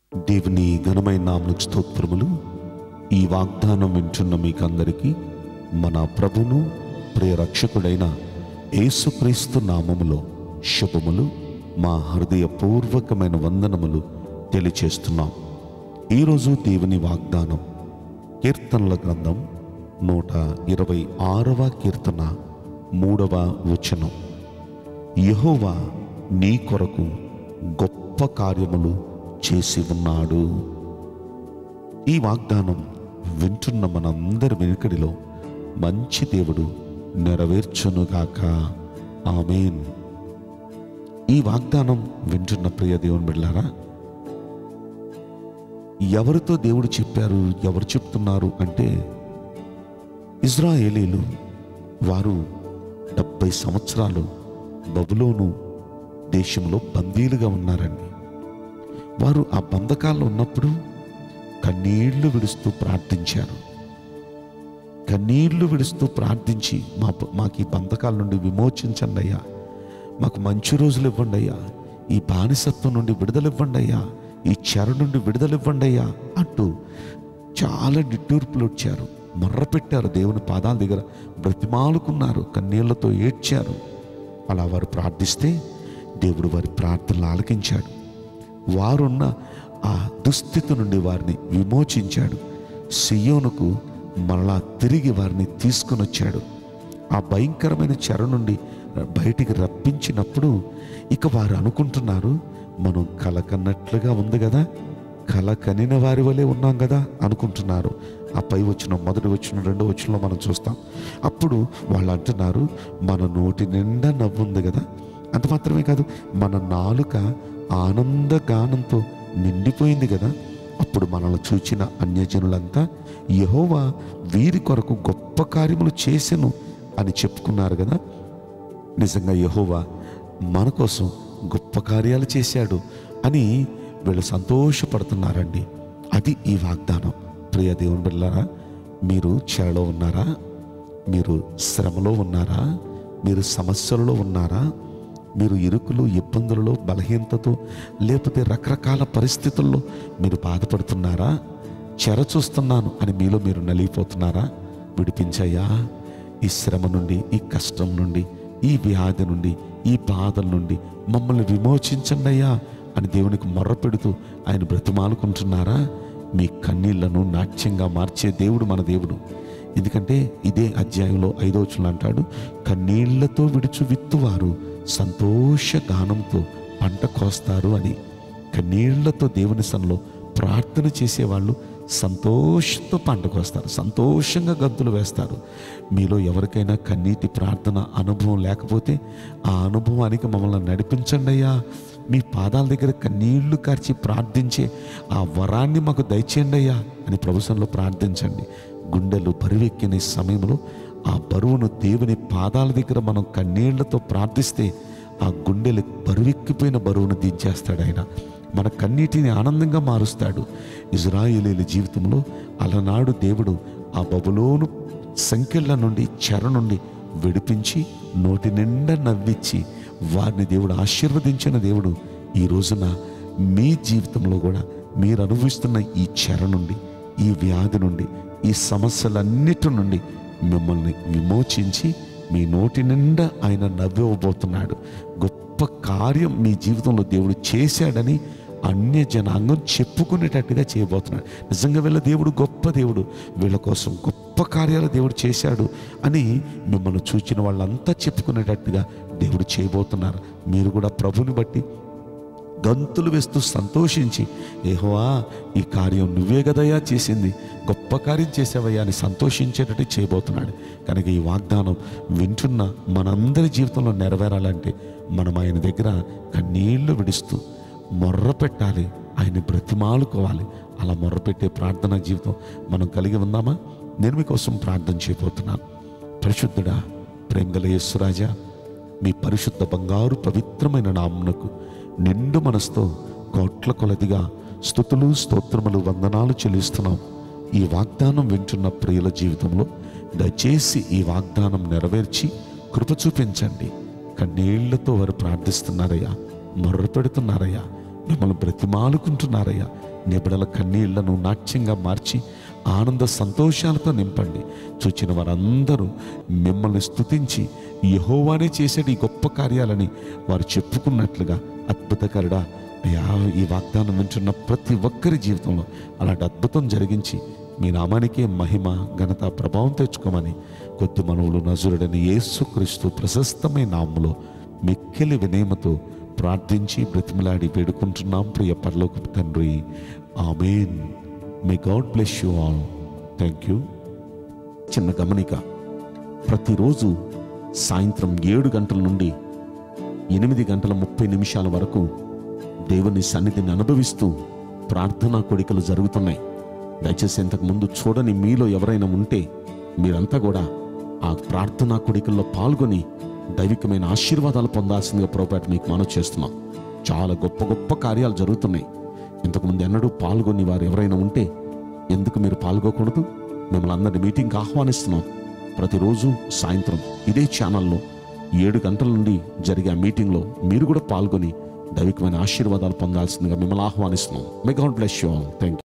దేవుని ఘనమైన నామకు స్తోత్రములు ఈ వాగ్దానం వింటున్న మీకందరికీ మన ప్రభును ప్రియరక్షకుడైన యేసుక్రీస్తు నామములో శుభములు మా హృదయపూర్వకమైన వందనములు తెలియచేస్తున్నాం ఈరోజు దేవుని వాగ్దానం కీర్తనల గ్రంథం నూట ఇరవై ఆరవ కీర్తన మూడవ వచనం యెహోవా నీ కొరకు గొప్ప కార్యములు చేసి ఉన్నాడు ఈ వాగ్దానం వింటున్న మనందరి వెనుకడిలో మంచి దేవుడు నెరవేర్చునుగాక ఆమెన్ ఈ వాగ్దానం వింటున్న ప్రియ దేవుని బిడ్డారా ఎవరితో దేవుడు చెప్పారు ఎవరు చెప్తున్నారు అంటే ఇజ్రాయేలీలు వారు డెబ్బై సంవత్సరాలు బబులోను దేశంలో బందీలుగా ఉన్నారండి వారు ఆ బంధకాల్లో ఉన్నప్పుడు కన్నీళ్లు విడుస్తూ ప్రార్థించారు కన్నీళ్లు విడుస్తూ ప్రార్థించి మా మాకు ఈ బంధకాల నుండి విమోచించండి అయ్యా మాకు మంచి రోజులు ఇవ్వండి అయ్యా ఈ బానిసత్వం నుండి విడుదల ఇవ్వండి అయ్యా ఈ చెర నుండి విడుదల ఇవ్వండి అయ్యా అంటూ చాలా నిట్టూర్పులు వచ్చారు మర్ర పెట్టారు దేవుని పాదాల దగ్గర బ్రతిమాలుకున్నారు కన్నీళ్లతో ఏడ్చారు అలా వారు ప్రార్థిస్తే దేవుడు వారి ప్రార్థనలు ఆలకించాడు వారున్న ఆ దుస్థితి నుండి వారిని విమోచించాడు సియోనుకు మరలా తిరిగి వారిని తీసుకుని వచ్చాడు ఆ భయంకరమైన చెర నుండి బయటికి రప్పించినప్పుడు ఇక వారు అనుకుంటున్నారు మనం కల కన్నట్లుగా ఉంది కదా కల కనిన వారి వలె ఉన్నాం కదా అనుకుంటున్నారు ఆ పై వచ్చిన మొదటి వచ్చిన రెండో వచ్చినలో మనం చూస్తాం అప్పుడు వాళ్ళు అంటున్నారు మన నోటి నిండా నవ్వుంది కదా అంత మాత్రమే కాదు మన నాలుక ఆనంద గానంతో నిండిపోయింది కదా అప్పుడు మనల్ని చూచిన అన్యజనులంతా యహోవా వీరి కొరకు గొప్ప కార్యములు చేసెను అని చెప్పుకున్నారు కదా నిజంగా యహోవా మన కోసం గొప్ప కార్యాలు చేశాడు అని వీళ్ళు సంతోషపడుతున్నారండి అది ఈ వాగ్దానం ప్రియ దేవుని బిడ్డలారా మీరు చెరలో ఉన్నారా మీరు శ్రమలో ఉన్నారా మీరు సమస్యలలో ఉన్నారా మీరు ఇరుకులు ఇబ్బందులలో బలహీనతతో లేకపోతే రకరకాల పరిస్థితుల్లో మీరు బాధపడుతున్నారా చెర చూస్తున్నాను అని మీలో మీరు నలిగిపోతున్నారా విడిపించయ్యా ఈ శ్రమ నుండి ఈ కష్టం నుండి ఈ వ్యాధి నుండి ఈ బాధల నుండి మమ్మల్ని విమోచించండి అయ్యా అని దేవునికి మొర్ర పెడుతూ ఆయన బ్రతిమాలుకుంటున్నారా మీ కన్నీళ్లను నాట్యంగా మార్చే దేవుడు మన దేవుడు ఎందుకంటే ఇదే అధ్యాయంలో ఐదో వచనంలో అంటాడు కన్నీళ్లతో విడుచు విత్తువారు సంతోష గానంతో పంట కోస్తారు అని కన్నీళ్లతో దేవుని సన్నిలో ప్రార్థన చేసేవాళ్ళు సంతోషంతో పంటకు వస్తారు సంతోషంగా గంతులు వేస్తారు మీలో ఎవరికైనా కన్నీటి ప్రార్థన అనుభవం లేకపోతే ఆ అనుభవానికి మమ్మల్ని నడిపించండి అయ్యా మీ పాదాల దగ్గర కన్నీళ్లు కార్చి ప్రార్థించే ఆ వరాన్ని మాకు దయచేయండి అయ్యా అని ప్రభుత్వంలో ప్రార్థించండి గుండెలు బరువెక్కిన ఈ సమయంలో ఆ బరువును దేవుని పాదాల దగ్గర మనం కన్నీళ్లతో ప్రార్థిస్తే ఆ గుండెలు బరువెక్కిపోయిన బరువును దించేస్తాడు ఆయన మన కన్నీటిని ఆనందంగా మారుస్తాడు ఇజ్రాయేలీల జీవితంలో అలనాడు దేవుడు ఆ బబులోను సంఖ్యల నుండి చెర నుండి విడిపించి నోటి నిండా నవ్విచ్చి వారిని దేవుడు ఆశీర్వదించిన దేవుడు ఈ రోజున మీ జీవితంలో కూడా మీరు అనుభవిస్తున్న ఈ చెర నుండి ఈ వ్యాధి నుండి ఈ సమస్యలన్నిటి నుండి మిమ్మల్ని విమోచించి మీ నోటి నిండా ఆయన నవ్వివ్వబోతున్నాడు గొప్ప కార్యం మీ జీవితంలో దేవుడు చేశాడని అన్య జనాంగం చెప్పుకునేటట్టుగా చేయబోతున్నాడు నిజంగా వీళ్ళ దేవుడు గొప్ప దేవుడు వీళ్ళ కోసం గొప్ప కార్యాలు దేవుడు చేశాడు అని మిమ్మల్ని చూచిన వాళ్ళంతా చెప్పుకునేటట్టుగా దేవుడు చేయబోతున్నారు మీరు కూడా ప్రభుని బట్టి గంతులు వేస్తూ సంతోషించి ఏహోవా ఈ కార్యం నువ్వే కదయ్యా చేసింది గొప్ప కార్యం చేసావయ్యా అని సంతోషించేటట్టు చేయబోతున్నాడు కనుక ఈ వాగ్దానం వింటున్న మనందరి జీవితంలో నెరవేరాలంటే మనం ఆయన దగ్గర కన్నీళ్లు విడుస్తూ మొర్ర పెట్టాలి ఆయన బ్రతిమాలుకోవాలి అలా మొర్రపెట్టే ప్రార్థనా జీవితం మనం కలిగి ఉందామా నేను మీకోసం ప్రార్థన చేయబోతున్నాను పరిశుద్ధుడా ప్రేమగల యేసురాజా మీ పరిశుద్ధ బంగారు పవిత్రమైన నామునకు నిండు మనసుతో కోట్ల కొలదిగా స్థుతులు స్తోత్రములు వందనాలు చెల్లిస్తున్నాం ఈ వాగ్దానం వింటున్న ప్రియుల జీవితంలో దయచేసి ఈ వాగ్దానం నెరవేర్చి కృప చూపించండి కన్నీళ్లతో వారు ప్రార్థిస్తున్నారయ్యా మొర్ర పెడుతున్నారయ్యా మిమ్మల్ని బ్రతిమాలుకుంటున్నారయ్యా నిబిడల కన్నీళ్లను నాట్యంగా మార్చి ఆనంద సంతోషాలతో నింపండి చూచిన వారందరూ మిమ్మల్ని స్తుతించి యహోవానే చేసేటి ఈ గొప్ప కార్యాలని వారు చెప్పుకున్నట్లుగా అద్భుతకరుడా అయ్యా ఈ వాగ్దానం వింటున్న ప్రతి ఒక్కరి జీవితంలో అలాంటి అద్భుతం జరిగించి మీ నామానికే మహిమ ఘనత ప్రభావం తెచ్చుకోమని కొద్ది మనవులు నజురుడని యేసుక్రీస్తు ప్రశస్తమైన నామములో మిక్కిలి వినయమతో ప్రార్థించి బ్రతిమలాడి వేడుకుంటున్నాం ప్రియ పరలోక తండ్రి ఆమెన్ may God bless you all thank you చిన్న గమనిక ప్రతిరోజు సాయంత్రం ఏడు గంటల నుండి ఎనిమిది గంటల ముప్పై నిమిషాల వరకు దేవుని సన్నిధిని అనుభవిస్తూ ప్రార్థనా కోడికలు జరుగుతున్నాయి దయచేసి ఇంతకు ముందు చూడని మీలో ఎవరైనా ఉంటే మీరంతా కూడా ఆ ప్రార్థనా కోడికల్లో పాల్గొని దైవికమైన ఆశీర్వాదాలు పొందాల్సిందిగా పొరపాటు మీకు మనవి చేస్తున్నాం చాలా గొప్ప గొప్ప కార్యాలు జరుగుతున్నాయి ఇంతకుముందు ఎన్నడూ పాల్గొని వారు ఎవరైనా ఉంటే ఎందుకు మీరు పాల్గొకూడదు మిమ్మల్ని అందరి మీటింగ్కి ఆహ్వానిస్తున్నాం ప్రతిరోజు సాయంత్రం ఇదే ఛానల్లో ఏడు గంటల నుండి జరిగే ఆ మీటింగ్లో మీరు కూడా పాల్గొని దైవికమైన ఆశీర్వాదాలు పొందాల్సిందిగా మిమ్మల్ని ఆహ్వానిస్తున్నాం may God bless you all thank you